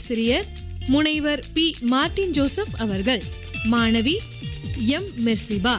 ஆசிரியர் முனைவர் B Martin Joseph அவர்கள் மாணவி M Mersiba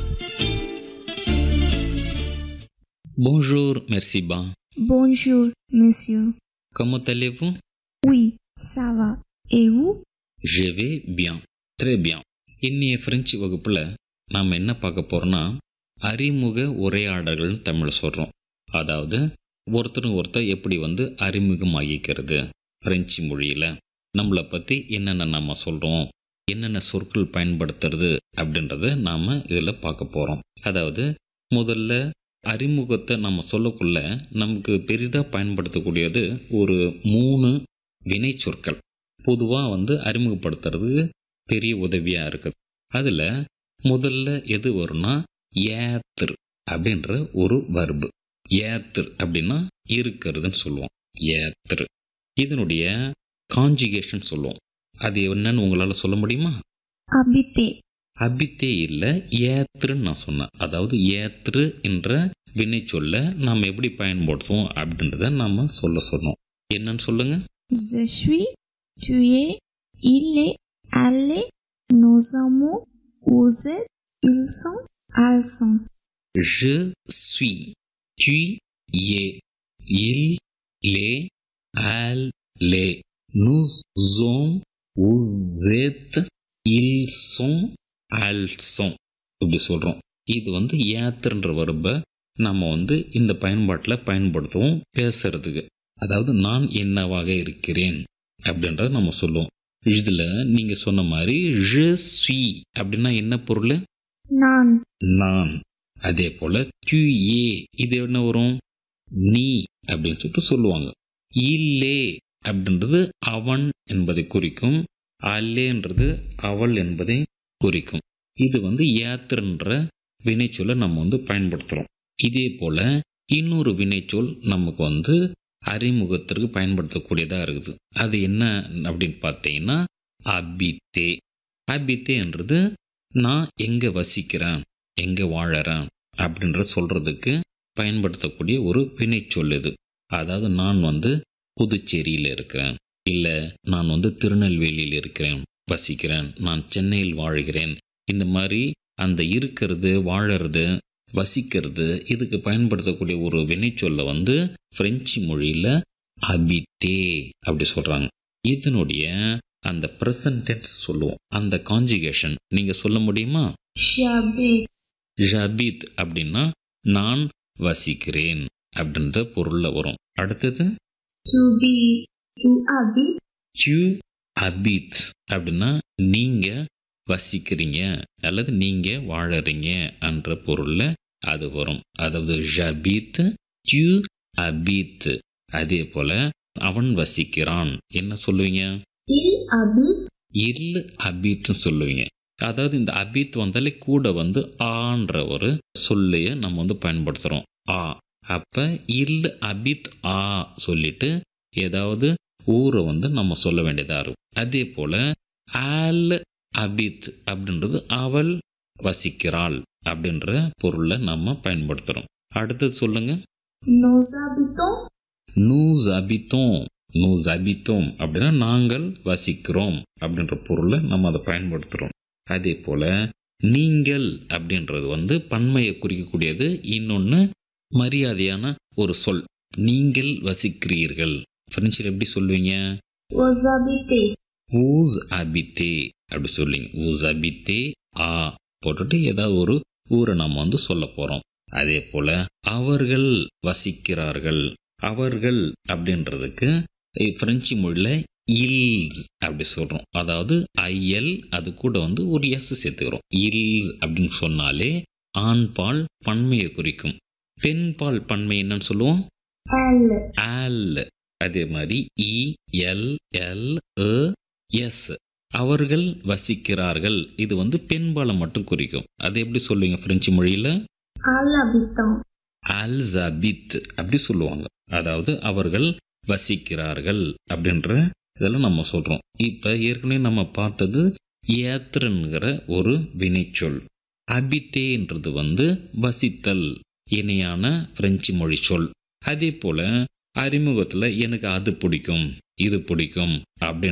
Bonjour, merci bien. Bonjour, monsieur. Comment allez-vous Oui, ça va. Et vous Je vais bien. Très bien. இன்னைய French வகுப்பில் நாம் என்ன பார்க்க போறோம்னா அறிமுக உரையாடல்கள்னு தமிழ் சொல்கிறோம் அதாவது ஒருத்தரும் ஒருத்தர் எப்படி வந்து அறிமுகமாகிக்கிறது பிரெஞ்சு மொழியில் நம்மளை பற்றி என்னென்ன நம்ம சொல்கிறோம் என்னென்ன சொற்கள் பயன்படுத்துறது அப்படின்றத நாம் இதில் பார்க்க போகிறோம் அதாவது முதல்ல அறிமுகத்தை நம்ம சொல்லக்குள்ள நமக்கு பெரிதாக பயன்படுத்தக்கூடியது ஒரு மூணு வினை சொற்கள் பொதுவாக வந்து அறிமுகப்படுத்துறது பெரிய உதவியாக இருக்குது அதில் முதல்ல எது வரும்னா ஏத்துர் அப்படின்ற ஒரு வர்பு ஏத்துர் அப்படின்னா இருக்கிறதுன்னு சொல்லுவோம் ஏத்துர் இதனுடைய காஞ்சிகேஷன் சொல்லுவோம் அது என்னன்னு உங்களால் சொல்ல முடியுமா Habiter. அபித்தே இல்லை ஏத்துருன்னு நான் சொன்னேன் அதாவது ஏத்துரு என்ற வினை சொல்ல நாம் எப்படி பயன்படுத்துவோம் அப்படின்றத நாம சொல்ல சொன்னோம் என்னன்னு சொல்லுங்க Je suis, tu es, il est, elle est, nous sommes, vous êtes, ils sont, elles sont. Je suis, tu es, il, les, elle, les, nous sommes, vous êtes, ils sont, elles sont இப்படி சொல்கிறோம் இது வந்து ஏத்துன்ற வரப்ப நம்ம வந்து இந்த பயன்பாட்டில் பயன்படுத்துவோம் பேசுறதுக்கு அதாவது நான் என்னவாக இருக்கிறேன் அப்படின்றத நம்ம சொல்லுவோம் இதில் நீங்கள் சொன்ன மாதிரி je suis அப்படின்னா என்ன பொருள் நான் நான் அதே போல tu es இது என்ன வரும் நீ அப்படின்னு சொல்லிட்டு சொல்லுவாங்க இல்லே அப்படின்றது அவன் என்பதை குறிக்கும் அல்லேன்றது அவள் என்பதை குறிக்கும் இது வந்து ஏத்துன்ற வினைச்சொல்லை நம்ம வந்து பயன்படுத்துகிறோம் இதே போல இன்னொரு வினைச்சொல் நமக்கு வந்து அறிமுகத்திற்கு பயன்படுத்தக்கூடியதாக இருக்குது அது என்ன அப்படின்னு பார்த்தீங்கன்னா அபித்தே அபித்தேன்றது நான் எங்கே வசிக்கிறேன் எங்கே வாழறேன் அப்படின்ற சொல்கிறதுக்கு பயன்படுத்தக்கூடிய ஒரு வினைச்சொல் இது அதாவது நான் வந்து புதுச்சேரியில் இருக்கிறேன் இல்லை நான் வந்து திருநெல்வேலியில் இருக்கிறேன் வசிக்கிறேன் நான் சென்னையில் வாழ்கிறேன் இந்த மாதிரி அந்த இருக்கிறது வாழறது வசிக்கிறது இதுக்கு பயன்படுத்தக்கூடிய ஒரு வினைச்சொல்லை வந்து பிரெஞ்சு மொழியில் அபிட்டே அப்படி சொல்கிறாங்க இதனுடைய அந்த ப்ரெசன்டென்ஸ் சொல்லுவோம் அந்த காஞ்சிகேஷன் நீங்கள் சொல்ல முடியுமா j'habite, ஜபித் அப்படின்னா நான் வசிக்கிறேன் அப்படின்ற பொருளில் வரும் அடுத்தது tu be, tu habites, டு அபித் அப்படின்னா நீங்க வசிக்கிறீங்க அல்லது நீங்க வாழறீங்க என்ற பொருள்ல அது வரும் அதாவது ஜபித் டு அபித் அதே போல அவன் வசிக்கிறான் என்ன சொல்லுவீங்க il habite, இல் அபித்னு சொல்லுவீங்க அதாவது இந்த அபித் வந்தாலே கூட வந்து ஆன்ற ஒரு சொல்லைய நம்ம வந்து பயன்படுத்துறோம் ஆ அப்ப இல் அபித் ஆ சொல்லிட்டு ஏதாவது ஊரை வந்து நம்ம சொல்ல வேண்டியதா இருக்கும் அதே போல ஆல் அபித் அப்படின்றது அவள் வசிக்கிறாள் அப்படின்ற பொருளை நம்ம பயன்படுத்துறோம் அடுத்தது சொல்லுங்க nous habitons, நூஸ் அபித்தோம் நூஸ் அபித்தோம் அப்படின்னா நாங்கள் வசிக்கிறோம் அப்படின்ற பொருளை நம்ம அதை பயன்படுத்துகிறோம் அதே போல நீங்கள் அப்படின்றது வந்து பன்மையை குறிக்கக்கூடியது இன்னொன்று மரியாதையான ஒரு சொல் நீங்கள் வசிக்கிறீர்கள் பிரெஞ்சில் எப்படி சொல்லுவீங்க vous habitez, ஊஸ் அபித்தே அப்படி சொல்லுங்க ஊஸ் அபித்தே ஆ போட்டுட்டு ஏதாவது ஒரு ஊரை நம்ம வந்து சொல்ல போகிறோம் அதே போல அவர்கள் வசிக்கிறார்கள் அவர்கள் அப்படின்றதுக்கு அஹ், பிரெஞ்சு மொழியில் இல்ஸ் அப்படி சொல்கிறோம் அதாவது ஐஎல் அது கூட வந்து ஒரு எஸ் சேர்த்துக்கிறோம் இல்ஸ் அப்படின்னு சொன்னாலே ஆண் பால் பன்மையை குறிக்கும் பெண் பால் பன்மை என்னன்னு சொல்லுவோம் elle, ஆல் அதே மாதிரி இ எல் எல் எஸ் அவர்கள் வசிக்கிறார்கள் இது வந்து பெண்பாலை மட்டும் குறிக்கும் அது எப்படி சொல்லுவீங்க பிரெஞ்சு மொழியில் à l'habitant, அல்சபித் அப்படி சொல்லுவாங்க அதாவது அவர்கள் வசிக்கிறார்கள் அப்படின்ற இதெல்லாம் நம்ம சொல்றோம் இப்ப ஏற்கனவே நம்ம பார்த்தது ஏத்ரன்கிற ஒரு வினைச்சொல் அபித்தேன்றது வந்து வசித்தல் இணையான பிரெஞ்சு மொழி சொல் அதே போல அறிமுகத்துல எனக்கு அது பிடிக்கும் இது பிடிக்கும் அப்படின்னு